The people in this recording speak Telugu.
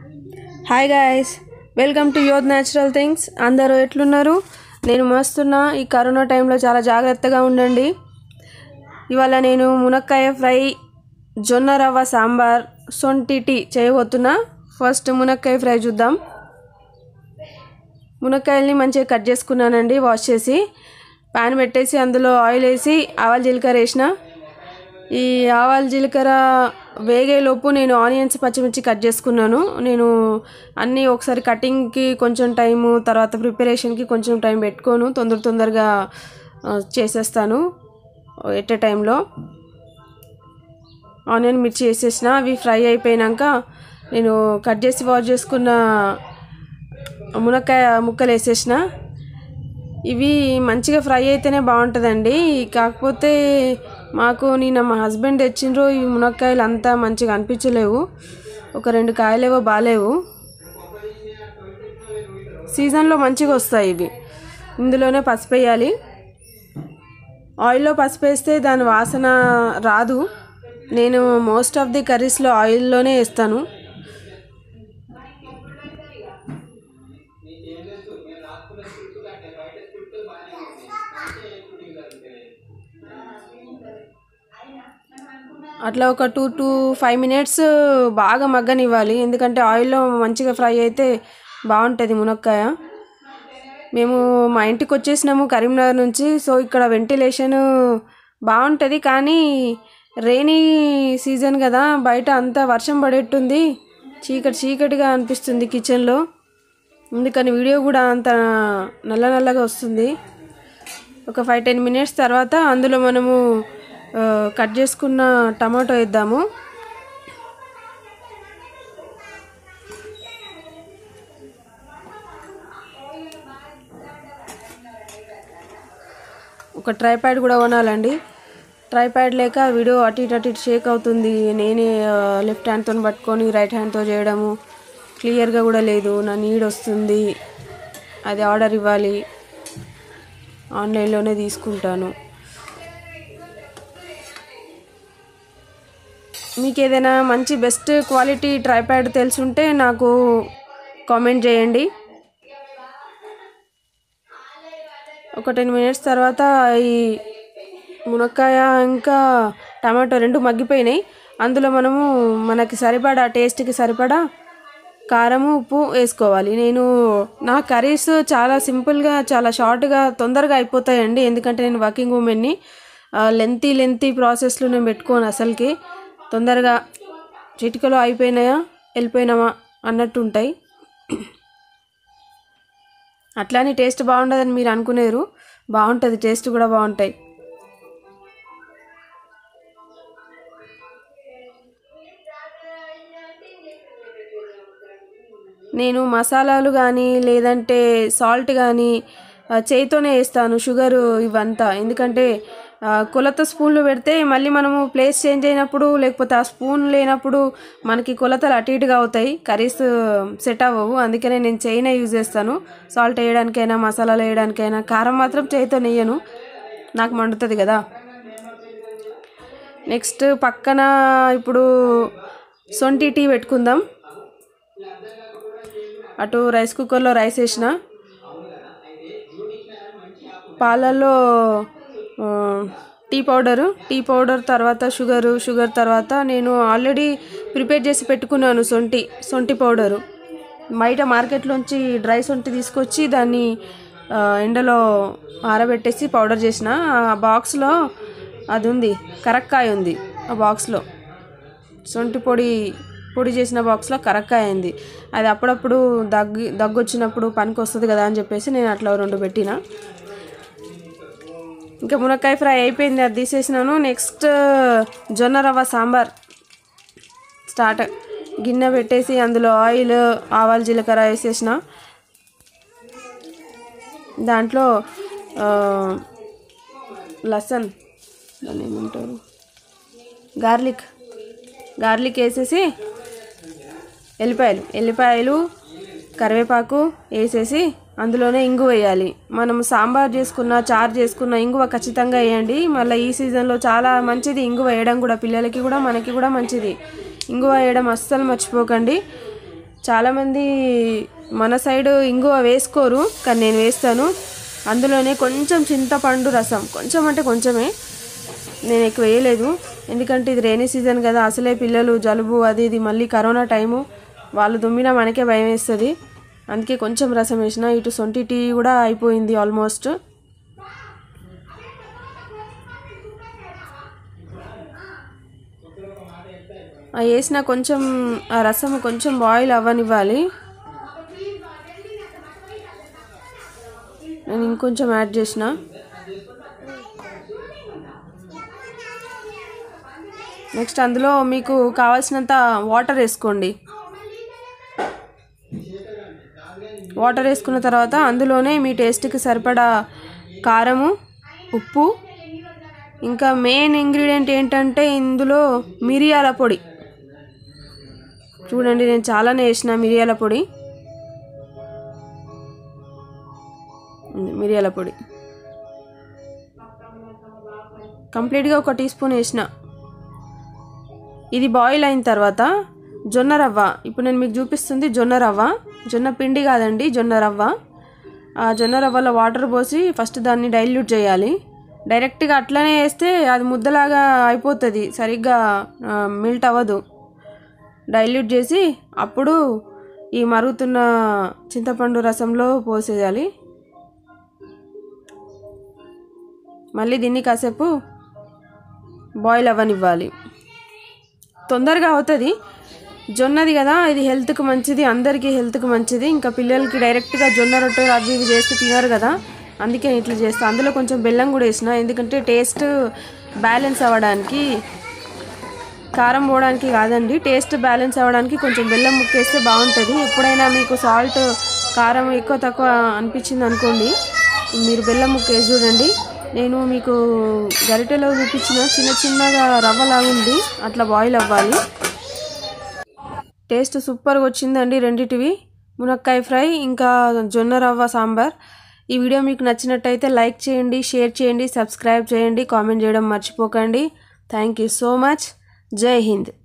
hi guys welcome to youth natural things అందరూ ఎట్లున్నారు నేను మస్తున్నా ఈ కరోనా టైంలో చాలా జాగ్రత్తగా ఉండండి ఇవాళ నేను మునక్కాయ ఫ్రై జొన్న రవ్వ సాంబార్ సొంటి టీ చేయబోతున్నా ఫస్ట్ మునక్కాయ ఫ్రై చూద్దాం మునక్కాయల్ని మంచిగా కట్ చేసుకున్నానండి వాష్ చేసి ప్యాన్ పెట్టేసి అందులో ఆయిల్ వేసి ఆవాల జీలకర్ర వేసిన ఈ ఆవాల జీలకర్ర వేగేలోపు నేను ఆనియన్స్ పచ్చిమిర్చి కట్ చేసుకున్నాను నేను అన్నీ ఒకసారి కటింగ్కి కొంచెం టైము తర్వాత ప్రిపరేషన్కి కొంచెం టైం పెట్టుకోను తొందర తొందరగా ఆ, చేసేస్తాను ఎట్ ఏ టైంలో ఆనియన్ మిర్చి వేసేసిన అవి ఫ్రై అయిపోయినాక నేను కట్ చేసి వాష్ చేసుకున్న మునక్కాయ ముక్కలు వేసేసిన ఇవి మంచిగా ఫ్రై అయితేనే బాగుంటుందండి కాకపోతే మాకు నిన్న మా హస్బెండ్ తెచ్చిండ్రు ఈ మునక్కాయలు అంతా మంచిగా అనిపించలేవు ఒక రెండు కాయలేవో బాగాలేవు సీజన్లో మంచిగా వస్తాయి ఇవి ఇందులోనే పసుపు వేయాలి ఆయిల్లో పసుపు వేస్తే దాని వాసన రాదు నేను మోస్ట్ ఆఫ్ ది కర్రీస్లో ఆయిల్లోనే వేస్తాను అట్లా ఒక టూ టు ఫైవ్ మినిట్స్ బాగా మగ్గనివ్వాలి ఎందుకంటే ఆయిల్లో మంచిగా ఫ్రై అయితే బాగుంటుంది మునక్కాయ మేము మా ఇంటికి వచ్చేసినాము కరీంనగర్ నుంచి సో ఇక్కడ వెంటిలేషన్ బాగుంటుంది కానీ రైనీ సీజన్ కదా బయట అంతా వర్షం పడేట్టుంది చీకటి చీకటిగా అనిపిస్తుంది కిచెన్లో అందుకని వీడియో కూడా అంత నల్ల నల్లగా వస్తుంది ఒక ఫైవ్ టెన్ మినిట్స్ తర్వాత అందులో మనము ఆ, కట్ చేసుకున్న టమాటో వేద్దాము ఒక ట్రైప్యాడ్ కూడా కొనాలండి ట్రైప్యాడ్ లేక వీడియో అటు ఇటు అటు ఇటు షేక్ అవుతుంది నేనే లెఫ్ట్ హ్యాండ్తో పట్టుకొని రైట్ హ్యాండ్తో చేయడము క్లియర్గా కూడా లేదు నా నీడ్ వస్తుంది అది ఆర్డర్ ఇవ్వాలి ఆన్లైన్లోనే తీసుకుంటాను మీకు ఏదైనా మంచి బెస్ట్ క్వాలిటీ ట్రైప్యాడ్ తెలుసుంటే నాకు కామెంట్ చేయండి ఒక టెన్ మినిట్స్ తర్వాత ఈ మునక్కాయ ఇంకా టమాటో రెండు మగ్గిపోయినాయి అందులో మనము మనకి సరిపడా టేస్ట్కి సరిపడా కారము ఉప్పు వేసుకోవాలి నేను నా కర్రీస్ చాలా సింపుల్గా చాలా షార్ట్గా తొందరగా అయిపోతాయండి ఎందుకంటే నేను వర్కింగ్ ఉమెన్ని లెంతీ లెంతీ ప్రాసెస్లో నేను పెట్టుకోను అసలుకి తొందరగా చిటికలో అయిపోయినాయా వెళ్ళిపోయినామా అన్నట్టు ఉంటాయి అట్లానే టేస్ట్ బాగుండదని మీరు అనుకునేరు బాగుంటుంది టేస్ట్ కూడా బాగుంటాయి నేను మసాలాలు కానీ లేదంటే సాల్ట్ కానీ ఆ, చేయితోనే వేస్తాను షుగర్ ఇవంతా ఎందుకంటే ఆ, కొలత స్పూన్లు పెడితే మళ్ళీ మనము ప్లేస్ చేంజ్ అయినప్పుడు లేకపోతే ఆ స్పూన్ లేనప్పుడు మనకి కొలతలు అటు ఇటుగా అవుతాయి కర్రీస్ సెట్ అవ్వవు అందుకనే నేను చేయినే యూజ్ చేస్తాను సాల్ట్ వేయడానికైనా మసాలాలు వేయడానికైనా కారం మాత్రం చేయితో నెయ్యను నాకు మండుతుంది కదా నెక్స్ట్ పక్కన ఇప్పుడు సొంటి టీ పెట్టుకుందాం అటు రైస్ కుక్కర్లో రైస్ వేసిన పాలల్లో ఆ, టీ పౌడరు టీ పౌడర్ తర్వాత షుగరు షుగర్ తర్వాత నేను ఆల్రెడీ ప్రిపేర్ చేసి పెట్టుకున్నాను సొంటి సొంటి పౌడరు బయట మార్కెట్లోంచి డ్రై సొంటి తీసుకొచ్చి దాన్ని ఆ, ఎండలో ఆరబెట్టేసి పౌడర్ చేసిన ఆ బాక్స్లో అది ఉంది కరక్కాయ ఉంది ఆ బాక్స్లో సొంటి పొడి పొడి చేసిన బాక్స్లో కరక్కాయ అయింది అది అప్పుడప్పుడు దగ్గు దగ్గు వచ్చినప్పుడు పనికి వస్తుంది కదా అని చెప్పేసి నేను అట్లా రెండు పెట్టిన ఇంకా మునక్కాయ ఫ్రై అయిపోయింది అది తీసేసినాను నెక్స్ట్ జొన్న రవ్వ సాంబార్ స్టార్ట్ గిన్నె పెట్టేసి అందులో ఆయిల్ ఆవాల జీలకర్ర వేసేసిన దాంట్లో ఆ, లసన్ దాన్ని ఏమంటారు గార్లిక్ గార్లిక్ వేసేసి ఎల్లిపాయలు ఎల్లిపాయలు కరివేపాకు వేసేసి అందులోనే ఇంగు వేయాలి మనం సాంబార్ చేసుకున్న చారు చేసుకున్న ఇంగువ ఖచ్చితంగా వేయండి మళ్ళీ ఈ సీజన్లో చాలా మంచిది ఇంగువ వేయడం కూడా పిల్లలకి కూడా మనకి కూడా మంచిది ఇంగువ వేయడం అస్సలు మర్చిపోకండి చాలామంది మన సైడ్ ఇంగువ వేసుకోరు కానీ నేను వేస్తాను అందులోనే కొంచెం చింతపండు రసం కొంచెం అంటే కొంచెమే నేను ఎక్కువ వేయలేదు ఎందుకంటే ఇది రైనీ సీజన్ కదా అసలే పిల్లలు జలుబు అది ఇది మళ్ళీ కరోనా టైము వాళ్ళు దుమ్మినా మనకే భయం వేస్తుంది అందుకే కొంచెం రసం వేసిన ఇటు సొంటి టీ కూడా అయిపోయింది ఆల్మోస్ట్ ఆ వేసిన కొంచెం ఆ రసం కొంచెం బాయిల్ అవ్వనివ్వాలి నేను ఇంకొంచెం యాడ్ చేసిన నెక్స్ట్ అందులో మీకు కావాల్సినంత వాటర్ వేసుకోండి వాటర్ వేసుకున్న తర్వాత అందులోనే మీ టేస్ట్కి సరిపడా కారము ఉప్పు ఇంకా మెయిన్ ఇంగ్రీడియంట్ ఏంటంటే ఇందులో మిరియాల పొడి చూడండి నేను చాలానే వేసిన మిరియాల పొడి ఉంది, మిరియాల పొడి కంప్లీట్గా ఒక టీ స్పూన్ వేసిన ఇది బాయిల్ అయిన తర్వాత జొన్న రవ్వ ఇప్పుడు నేను మీకు చూపిస్తుంది జొన్న రవ్వ జొన్న పిండి కాదండి జొన్న రవ్వ ఆ జొన్న రవ్వలో వాటర్ పోసి ఫస్ట్ దాన్ని డైల్యూట్ చేయాలి డైరెక్ట్గా అట్లనే వేస్తే అది ముద్దలాగా అయిపోతుంది సరిగ్గా మిల్ట్ అవ్వదు డైల్యూట్ చేసి అప్పుడు ఈ మరుగుతున్న చింతపండు రసంలో పోసేయాలి మళ్ళీ దీన్ని కాసేపు బాయిల్ అవ్వనివ్వాలి తొందరగా అవుతుంది జొన్నది కదా ఇది హెల్త్కి మంచిది అందరికీ హెల్త్కి మంచిది ఇంకా పిల్లలకి డైరెక్ట్గా జొన్న రొట్టెలు అవి ఇవి చేస్తే తినరు కదా అందుకే నేను ఇట్లా చేస్తాను అందులో కొంచెం బెల్లం కూడా వేసిన ఎందుకంటే టేస్ట్ బ్యాలెన్స్ అవ్వడానికి కారం పోవడానికి కాదండి టేస్ట్ బ్యాలెన్స్ అవ్వడానికి కొంచెం బెల్లం ముక్కేస్తే బాగుంటుంది ఎప్పుడైనా మీకు సాల్ట్ కారం ఎక్కువ తక్కువ అనిపించింది అనుకోండి మీరు బెల్లం ముక్క వేసి చూడండి నేను మీకు గరిటెలో చూపించిన చిన్న చిన్నగా రవ్వలాగుంది అట్లా బాయిల్ అవ్వాలి టేస్ట్ సూపర్గా వచ్చిందండి రెండిటివి మునక్కాయ ఫ్రై ఇంకా జొన్న రవ్వ సాంబార్ ఈ వీడియో మీకు నచ్చినట్టయితే లైక్ చేయండి షేర్ చేయండి సబ్స్క్రైబ్ చేయండి కామెంట్ చేయడం మర్చిపోకండి థ్యాంక్ యూ సో మచ్ జై హింద్